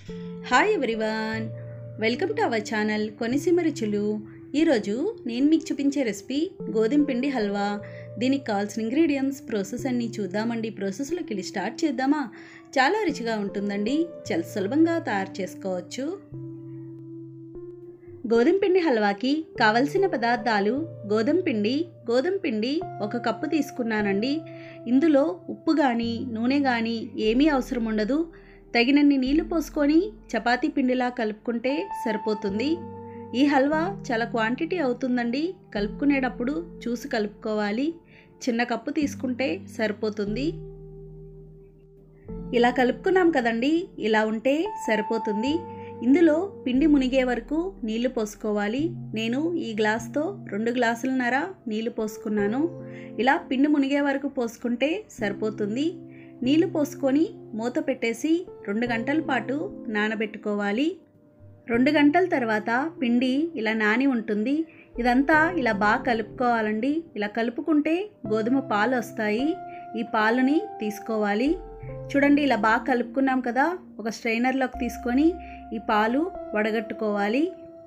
hi everyone welcome to our channel Konaseema రుచులు ఈరోజు నేను మీకు చూపించే రెసిపీ గోధుమ పిండి హల్వా దీనికి కావాల్సిన ఇంగ్రీడియంట్స్ ప్రాసెస్ అన్నీ చూద్దామండి ప్రాసెస్లోకి వెళ్ళి స్టార్ట్ చేద్దామా చాలా రుచిగా ఉంటుందండి చాలా సులభంగా తయారు చేసుకోవచ్చు గోధుమ పిండి హల్వాకి కావలసిన పదార్థాలు గోధుమ పిండి గోధుమ పిండి ఒక కప్పు తీసుకున్నానండి ఇందులో ఉప్పు కానీ నూనె కానీ ఏమీ అవసరం ఉండదు తగినన్ని నీళ్లు పోసుకొని చపాతీ పిండిలా కలుపుకుంటే సరిపోతుంది ఈ హల్వా చాలా క్వాంటిటీ అవుతుందండి కలుపుకునేటప్పుడు చూసి కలుపుకోవాలి చిన్న కప్పు తీసుకుంటే సరిపోతుంది ఇలా కలుపుకున్నాం కదండి ఇలా ఉంటే సరిపోతుంది ఇందులో పిండి మునిగే వరకు నీళ్లు పోసుకోవాలి నేను ఈ గ్లాస్తో రెండు గ్లాసులన్నర నీళ్లు పోసుకున్నాను ఇలా పిండి మునిగే వరకు పోసుకుంటే సరిపోతుంది నీళ్లు పోసుకొని మూత పెట్టేసి రెండు గంటల పాటు నానబెట్టుకోవాలి రెండు గంటల తర్వాత పిండి ఇలా నాని ఉంటుంది ఇదంతా ఇలా బాగా కలుపుకోవాలండి ఇలా కలుపుకుంటే గోధుమ పాలు వస్తాయి ఈ పాలుని తీసుకోవాలి చూడండి ఇలా బాగా కలుపుకున్నాం కదా ఒక స్ట్రైనర్లోకి తీసుకొని ఈ పాలు వడగట్టుకోవాలి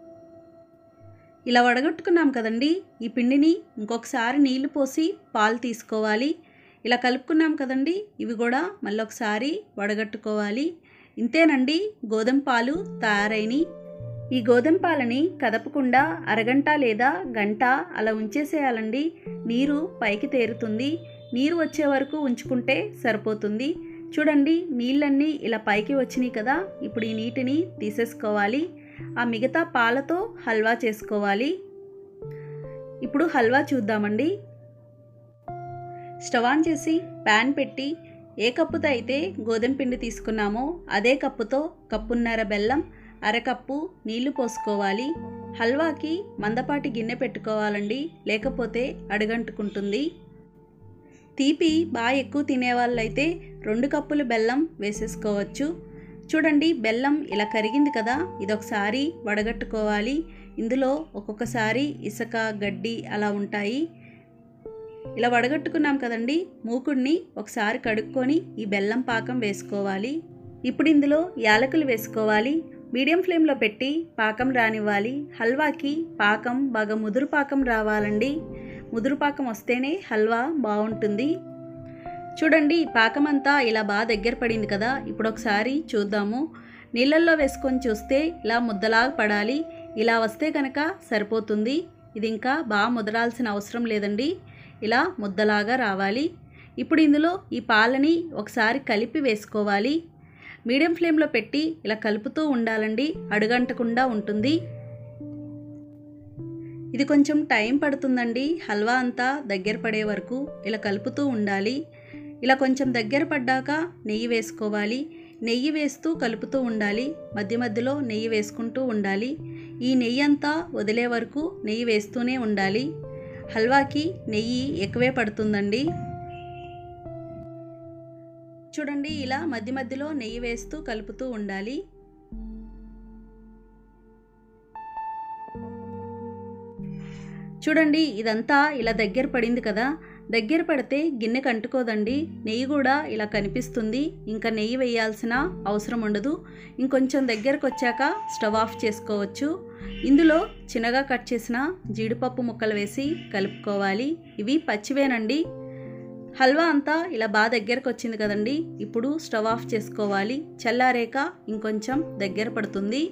ఇలా వడగట్టుకున్నాం కదండి ఈ పిండిని ఇంకొకసారి నీళ్లు పోసి పాలు తీసుకోవాలి ఇలా కలుపుకున్నాం కదండి ఇవి కూడా మళ్ళీ ఒకసారి వడగట్టుకోవాలి ఇంతేనండి గోధుమ పాలు తయారైనవి ఈ గోధుమ పాలని కదపకుండా అరగంట లేదా గంట అలా ఉంచేసేయాలండి నీరు పైకి తేరుతుంది నీరు వచ్చే వరకు ఉంచుకుంటే సరిపోతుంది చూడండి నీళ్ళన్నీ ఇలా పైకి వచ్చినాయి కదా ఇప్పుడు ఈ నీటిని తీసేసుకోవాలి ఆ మిగతా పాలతో హల్వా చేసుకోవాలి ఇప్పుడు హల్వా చూద్దామండి స్టవ్ ఆన్ చేసి ప్యాన్ పెట్టి ఏ కప్పుతో అయితే గోధుమ పిండి తీసుకున్నామో అదే కప్పుతో కప్పున్నర బెల్లం అరకప్పు నీళ్లు పోసుకోవాలి హల్వాకి మందపాటి గిన్నె పెట్టుకోవాలండి లేకపోతే అడుగంటుకుంటుంది తీపి బాగా ఎక్కువ తినేవాళ్ళైతే రెండు కప్పులు బెల్లం వేసేసుకోవచ్చు చూడండి బెల్లం ఇలా కరిగింది కదా ఇదొకసారి వడగట్టుకోవాలి ఇందులో ఒక్కొక్కసారి ఇసుక గడ్డి అలా ఉంటాయి ఇలా వడగట్టుకున్నాం కదండి మూకుడిని ఒకసారి కడుక్కొని ఈ బెల్లం పాకం వేసుకోవాలి ఇప్పుడు ఇందులో యాలకులు వేసుకోవాలి మీడియం ఫ్లేమ్లో పెట్టి పాకం రానివ్వాలి హల్వాకి పాకం బాగా ముదురు పాకం రావాలండి ముదురు పాకం వస్తేనే హల్వా బాగుంటుంది చూడండి పాకం అంతా ఇలా బాగా దగ్గర పడింది కదా ఇప్పుడు ఒకసారి చూద్దాము నీళ్ళల్లో వేసుకొని చూస్తే ఇలా ముద్దలాగా పడాలి ఇలా వస్తే కనుక సరిపోతుంది ఇది ఇంకా బాగా ముదరాల్సిన అవసరం లేదండి ఇలా ముద్దలాగా రావాలి ఇప్పుడు ఇందులో ఈ పాలని ఒకసారి కలిపి వేసుకోవాలి మీడియం ఫ్లేమ్లో పెట్టి ఇలా కలుపుతూ ఉండాలండి అడుగంటకుండా ఉంటుంది ఇది కొంచెం టైం పడుతుందండి హల్వా అంతా దగ్గర పడే వరకు ఇలా కలుపుతూ ఉండాలి ఇలా కొంచెం దగ్గర పడ్డాక నెయ్యి వేసుకోవాలి నెయ్యి వేస్తూ కలుపుతూ ఉండాలి మధ్య మధ్యలో నెయ్యి వేసుకుంటూ ఉండాలి ఈ నెయ్యి అంతా వదిలే వరకు నెయ్యి వేస్తూనే ఉండాలి హల్వాకి నెయ్యి ఎక్కువే పడుతుందండి చూడండి ఇలా మధ్య మధ్యలో నెయ్యి వేస్తూ కలుపుతూ ఉండాలి చూడండి ఇదంతా ఇలా దగ్గర పడింది కదా దగ్గర పడితే గిన్నె కంటుకోదండి నెయ్యి కూడా ఇలా కనిపిస్తుంది ఇంకా నెయ్యి వేయాల్సిన అవసరం ఉండదు ఇంకొంచెం దగ్గరకు వచ్చాక స్టవ్ ఆఫ్ చేసుకోవచ్చు ఇందులో చిన్నగా కట్ చేసిన జీడిపప్పు ముక్కలు వేసి కలుపుకోవాలి ఇవి పచ్చివేనండి హల్వా అంతా ఇలా బాగా దగ్గరకు వచ్చింది కదండి ఇప్పుడు స్టవ్ ఆఫ్ చేసుకోవాలి చల్లారేక ఇంకొంచెం దగ్గర పడుతుంది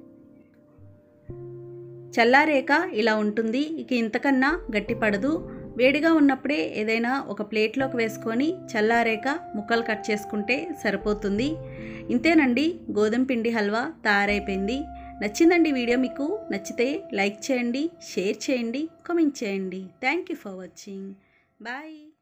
చల్లారేక ఇలా ఉంటుంది ఇక ఇంతకన్నా గట్టి పడదు వేడిగా ఉన్నప్పుడే ఏదైనా ఒక ప్లేట్లోకి వేసుకొని చల్లారేక ముక్కలు కట్ చేసుకుంటే సరిపోతుంది ఇంతేనండి గోధుమ పిండి హల్వా తయారైపోయింది నచ్చిందండి వీడియో మీకు నచ్చితే లైక్ చేయండి షేర్ చేయండి కామెంట్ చేయండి thank you for watching bye